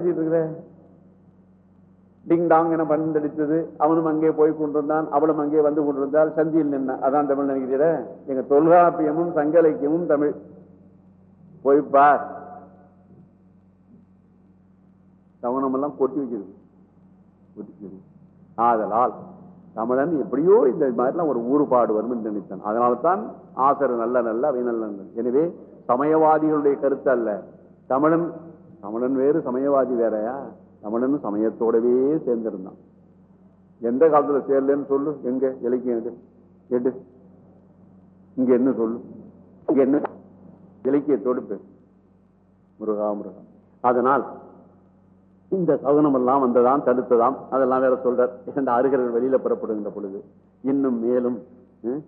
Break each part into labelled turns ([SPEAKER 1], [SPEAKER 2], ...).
[SPEAKER 1] பேசிட்டு இருக்கிற டிங் டாங் என பந்தடித்தது அவனும் அங்கே போய் கொண்டிருந்தான் அவளும் அங்கே வந்து கொண்டிருந்தால் சந்தியில் நின்ன அதான் தமிழ் நினைக்கிறீர எங்க தொல்காப்பியமும் சங்கலைக்கியமும் தமிழ் போய் பார் கவனம் எல்லாம் கொட்டி வைக்கிறது கொட்டி வைக்கிறது ஆதலால் தமிழன் எப்படியோ இந்த மாதிரிலாம் ஒரு ஊறுபாடு வரும் என்று நினைத்தான் அதனால தான் ஆசர் நல்ல நல்ல அவை நல்ல நல்ல. எனவே சமயவாதிகளுடைய கருத்து அல்ல தமிழன் தமிழன் வேறு சமயவாதி வேறயா தமிழன் சமயத்தோடவே சேர்ந்திருந்தான் எந்த காலத்துல சேரலன்னு சொல்லு எங்க இலக்கியம் எடு எடு இங்க என்ன சொல்லு இங்க என்ன இலக்கியத்தோடு பேசு முருகா முருகா அதனால் இந்த சகுனம் எல்லாம் வந்ததாம் தடுத்ததாம் அதெல்லாம் வேற சொல்றார் இந்த அருகர்கள் வெளியில புறப்படுகின்ற பொழுது இன்னும் மேலும் ம்,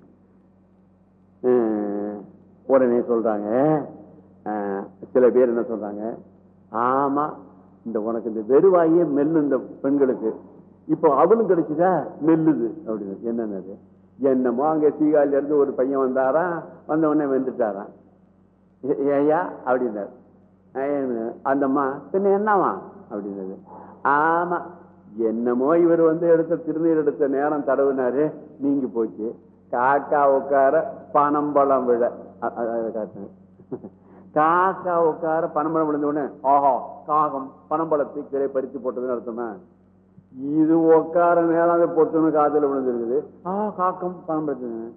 [SPEAKER 1] ம், உடனே சொல்றாங்க அஹ், சில பேர் என்ன சொல்றாங்க ஆமா இந்த உனக்கு இந்த வெறுவாயே மெல்லு இந்த பெண்களுக்கு இப்போ அவளும் கிடைச்சுதா மெல்லுது அப்படின்னு என்னன்னது என்னமோ அங்க சீகாலில இருந்து ஒரு பையன் வந்தாராம் வந்த உடனே வெந்துட்டாராம் ஏ- ஏய்யா அப்படின்னாரு ஏன்னு, அந்தம்மா பின்ன என்னவா அப்படின்னது ஆமா என்னமோ இவர் வந்து எடுத்த திருநீர் எடுத்த நேரம் தடவினாரு நீங்கி போச்சு காக்கா உட்கார பனம்பழம் விழ அ- அ- அதை காட்டுங்க. காக்கா உட்கார பனம்பழம் விழுந்த உடனே ஆஹா காகம் பனம்பழத்தை கீழே பறித்து போட்டதுன்னு அர்த்தமா இது உட்கார நேரம் அதை பொட்டுன்னு காதுல விழுந்திருக்குது ஆ காக்கம் பனம்பழத்துங்க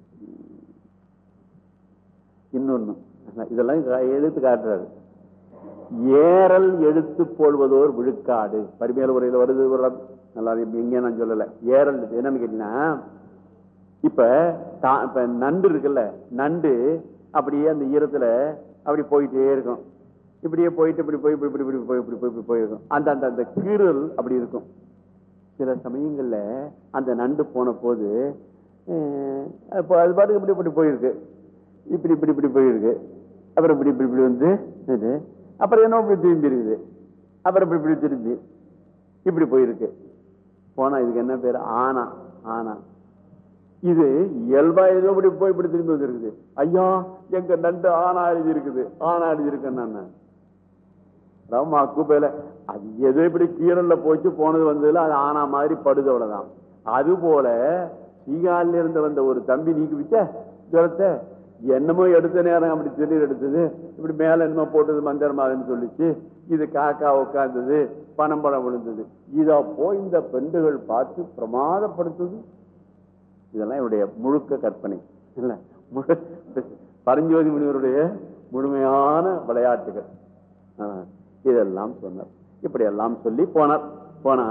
[SPEAKER 1] இன்னொன்னு இதெல்லாம் கா- எடுத்து காட்டுறாரு ஏறல் எடுத்து போடுவதோர் விழுக்காடு பரிமையில உரையில வருது ஒரு இடம். நல்லா இருக்கு. எங்க நான் சொல்லல ஏறல் என்னன்னு கேட்டீங்கன்னா இப்ப தா- இப்ப நண்டு இருக்குல்ல நண்டு அப்படியே அந்த ஈரத்துல அப்படி போயிட்டே இருக்கும் இப்படியே போயிட்டு இப்படி போய் இப்படி இப்படி இப்படி போய் இப்படி போய் இப்படி போயிருக்கும் அந்த அந்த அந்த கீறல் அப்படி இருக்கும் சில சமயங்கள்ல அந்த நண்டு போன போது அஹ், அப்போ அது பாட்டுக்கு இப்படி இப்படி போயிருக்கு இப்படி இப்படி இப்படி போயிருக்கு அப்புறம் இப்படி இப்படி இப்படி வந்து இது. அப்புறம் என்ன இப்படி திரும்பி இருக்குது அப்புறம் இப்படி இப்படி திரும்பி இப்படி போயிருக்கு போனா இதுக்கு என்ன பேரு ஆனா ஆனா இது இயல்பா ஏதோ இப்படி போய் இப்படி திரும்பி வந்திருக்குது ஐயா எங்க நண்டு ஆனா எழுதி இருக்குது ஆனா எழுதி இருக்கேன்னு ரம்மா குப்பையில அது எதோ இப்படி கீரல்ல போச்சு போனது வந்ததுல அது ஆனா மாதிரி படுது அவ்வளவுதான் அது போல சீகாலில இருந்து வந்த ஒரு தம்பி நீக்கி வச்ச ஜுரத்தை என்னமோ எடுத்த நேரம் அப்படி திடீர் எடுத்தது இப்படி மேல என்னமோ போட்டது மஞ்சள் மாதிரின்னு சொல்லிச்சு இது காக்கா உட்கார்ந்தது பனம்பழம் விழுந்தது இத போய் இந்த பெண்டுகள் பார்த்து பிரமாதப்படுத்துது இதெல்லாம் இவருடைய முழுக்க கற்பனை இல்ல முழு பரஞ்சோதி முனிவருடைய முழுமையான விளையாட்டுகள் ஆ, இதெல்லாம் சொன்னார் இப்படி எல்லாம் சொல்லி போனார் போனா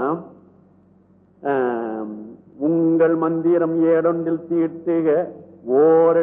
[SPEAKER 1] ஆம், உங்கள் மந்திரம் ஏடொன்றில் தீட்டுக ஓர்